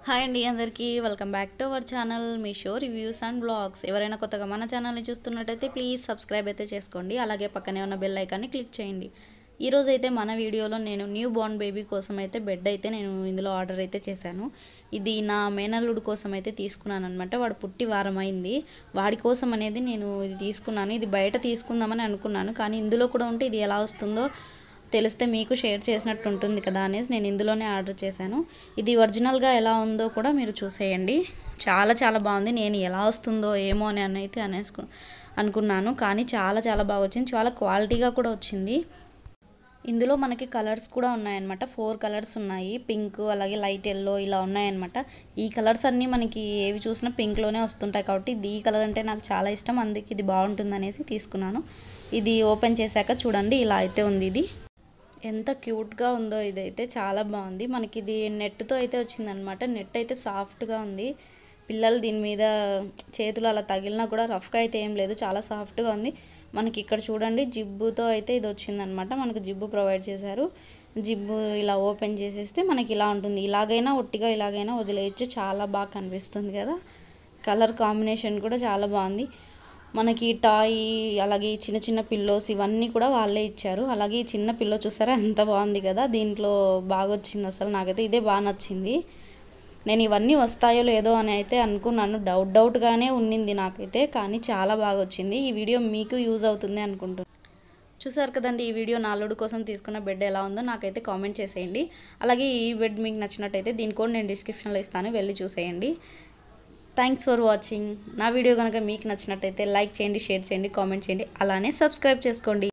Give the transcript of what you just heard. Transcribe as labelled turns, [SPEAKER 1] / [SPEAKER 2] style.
[SPEAKER 1] hi అండి అందరికీ welcome back to our channel మీ షో రివ్యూస్ అండ్ బ్లాగ్స్ ఎవరైనా కొత్తగా మన ఛానల్ని చూస్తున్నట్టయితే ప్లీజ్ సబ్స్క్రైబ్ అయితే చేసుకోండి అలాగే పక్కనే ఉన్న బెల్ ఐకాన్ని క్లిక్ చేయండి ఈ రోజు అయితే మన వీడియోలో నేను న్యూ బోర్న్ బేబీ కోసం అయితే బెడ్ అయితే నేను ఇందులో ఆర్డర్ అయితే చేశాను ఇది నా మేనల్లుడు కోసం అయితే తీసుకున్నాను అనమాట వాడు పుట్టి వారం అయింది వాడి కోసం అనేది నేను ఇది తీసుకున్నాను ఇది బయట తీసుకుందామని అనుకున్నాను కానీ ఇందులో కూడా ఉంటే ఇది ఎలా వస్తుందో తెలిస్తే మీకు షేర్ చేసినట్టు ఉంటుంది కదా అనేసి నేను ఇందులోనే ఆర్డర్ చేశాను ఇది ఒరిజినల్గా ఎలా ఉందో కూడా మీరు చూసేయండి చాలా చాలా బాగుంది నేను ఎలా వస్తుందో ఏమో అని అని అయితే అనేసుకు అనుకున్నాను కానీ చాలా చాలా బాగా వచ్చింది చాలా క్వాలిటీగా కూడా వచ్చింది ఇందులో మనకి కలర్స్ కూడా ఉన్నాయన్నమాట ఫోర్ కలర్స్ ఉన్నాయి పింక్ అలాగే లైట్ ఎల్లో ఇలా ఉన్నాయన్నమాట ఈ కలర్స్ అన్నీ మనకి ఏవి చూసినా పింక్లోనే వస్తుంటాయి కాబట్టి ఇది ఈ కలర్ అంటే నాకు చాలా ఇష్టం అందుకే ఇది బాగుంటుంది అనేసి తీసుకున్నాను ఇది ఓపెన్ చేశాక చూడండి ఇలా అయితే ఉంది ఇది ఎంత క్యూట్గా ఉందో ఇదైతే చాలా బాగుంది మనకి ఇది నెట్తో అయితే వచ్చిందనమాట నెట్ అయితే సాఫ్ట్గా ఉంది పిల్లలు దీని మీద చేతులు అలా తగిలినా కూడా రఫ్గా అయితే ఏం లేదు చాలా సాఫ్ట్గా ఉంది మనకి ఇక్కడ చూడండి జిబ్బుతో అయితే ఇది వచ్చిందనమాట మనకు జిబ్బు ప్రొవైడ్ చేశారు జిబ్బు ఇలా ఓపెన్ చేసేస్తే మనకి ఇలా ఉంటుంది ఇలాగైనా ఒట్టిగా ఇలాగైనా వదిలేయచ్చు చాలా బాగా కనిపిస్తుంది కదా కలర్ కాంబినేషన్ కూడా చాలా బాగుంది మనకి టాయ్ అలాగే ఈ చిన్న చిన్న పిల్లోస్ ఇవన్నీ కూడా వాళ్ళే ఇచ్చారు అలాగే ఈ చిన్న పిల్లో చూసారా ఎంత బాగుంది కదా దీంట్లో బాగా వచ్చింది అసలు నాకైతే ఇదే బాగా నచ్చింది నేను ఇవన్నీ వస్తాయో లేదో అని అయితే అనుకున్నాను డౌట్ డౌట్గానే ఉన్నింది నాకైతే కానీ చాలా బాగా వచ్చింది ఈ వీడియో మీకు యూజ్ అవుతుంది అనుకుంటున్నాను చూసారు కదండి ఈ వీడియో నాలుడు కోసం తీసుకున్న బెడ్ ఎలా ఉందో నాకైతే కామెంట్ చేసేయండి అలాగే ఈ బెడ్ మీకు నచ్చినట్టయితే దీని కూడా నేను డిస్క్రిప్షన్లో ఇస్తాను వెళ్ళి చూసేయండి థ్యాంక్స్ ఫర్ వాచింగ్ నా వీడియో కనుక మీకు నచ్చినట్టయితే లైక్ చేయండి షేర్ చేయండి కామెంట్ చేయండి అలానే సబ్స్క్రైబ్ చేసుకోండి